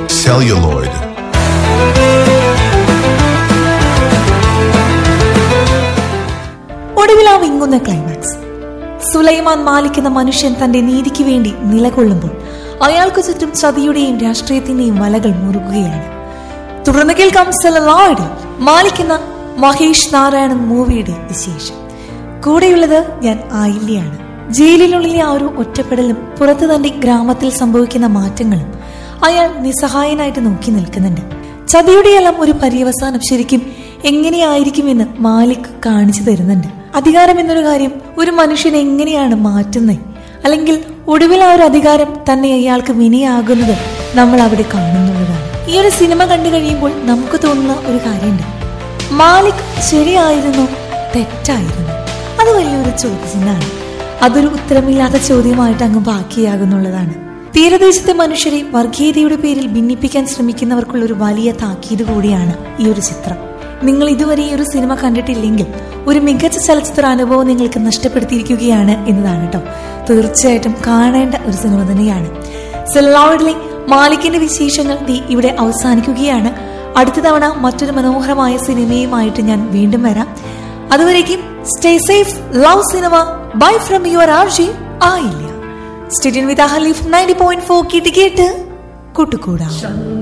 celluloid. ഒടുവിൽ ആ വിങ്ങുന്ന climax Sulaiman Malik എന്ന മനുഷ്യൻ തന്റെ നീതിക്ക് വേണ്ടി നിലകൊള്ളുമ്പോൾ അയാൾക്ക് ചുറ്റും ചതിയുടെയും രാഷ്ട്രീയത്തിന്റെയും വലകൾ മുറുകുകയാണ് തുടർന്ന് കേൾക്കാം സെലലോയിഡ് മാലിക് എന്ന മഹേഷ് നാരായണൻ മൂവിയുടെ വിശേഷം കൂടെയുള്ളത് ഞാൻ ആയില്യാണ് ജയിലിനുള്ളിലെ ആ ഒരു ഒറ്റപ്പെടലും പുറത്തു തന്റെ ഗ്രാമത്തിൽ സംഭവിക്കുന്ന മാറ്റങ്ങളും അയാൾ നിസ്സഹായനായിട്ട് നോക്കി നിൽക്കുന്നുണ്ട് ചതിയുടെയെല്ലാം ഒരു പര്യവസാനം ശരിക്കും എങ്ങനെയായിരിക്കുമെന്ന് മാലിക് കാണിച്ചു തരുന്നുണ്ട് അധികാരം എന്നൊരു കാര്യം ഒരു മനുഷ്യനെ എങ്ങനെയാണ് മാറ്റുന്നത് അല്ലെങ്കിൽ ഒടുവിൽ ആ ഒരു അധികാരം തന്നെ അയാൾക്ക് വിനയാകുന്നത് നമ്മൾ അവിടെ കാണുന്നുള്ളതാണ് ഈ ഒരു സിനിമ കണ്ടു കഴിയുമ്പോൾ നമുക്ക് തോന്നുന്ന ഒരു കാര്യമുണ്ട് മാലിക് ശരിയായിരുന്നു തെറ്റായിരുന്നു അത് വലിയൊരു ചോദ്യചിഹ്നമാണ് അതൊരു ഉത്തരമില്ലാത്ത ചോദ്യമായിട്ട് അങ്ങ് ബാക്കിയാകുന്നുള്ളതാണ് തീരദേശത്തെ മനുഷ്യരെ വർഗീയതയുടെ പേരിൽ ഭിന്നിപ്പിക്കാൻ ശ്രമിക്കുന്നവർക്കുള്ള ഒരു വലിയ താക്കീത് കൂടിയാണ് ഈ ഒരു ചിത്രം നിങ്ങൾ ഇതുവരെ ഈ ഒരു സിനിമ കണ്ടിട്ടില്ലെങ്കിൽ ഒരു മികച്ച ചലച്ചിത്ര അനുഭവം നിങ്ങൾക്ക് നഷ്ടപ്പെടുത്തിയിരിക്കുകയാണ് എന്നതാണ് കേട്ടോ തീർച്ചയായിട്ടും കാണേണ്ട ഒരു സിനിമ തന്നെയാണ് സെല്ലോയിഡിലെ മാലിക്കിന്റെ വിശേഷങ്ങൾ ദി ഇവിടെ അവസാനിക്കുകയാണ് അടുത്ത തവണ മറ്റൊരു മനോഹരമായ സിനിമയുമായിട്ട് ഞാൻ വീണ്ടും വരാം അതുവരേക്കും stay safe love cinema bye from your RJ ആയില്ല സ്റ്റേഡിയൻ വിത്ത് ഹലീഫ് നയൻറ്റി പോയിന്റ് ഫോർ കേട്ട് കേട്ട് കൂട്ടുകൂടാം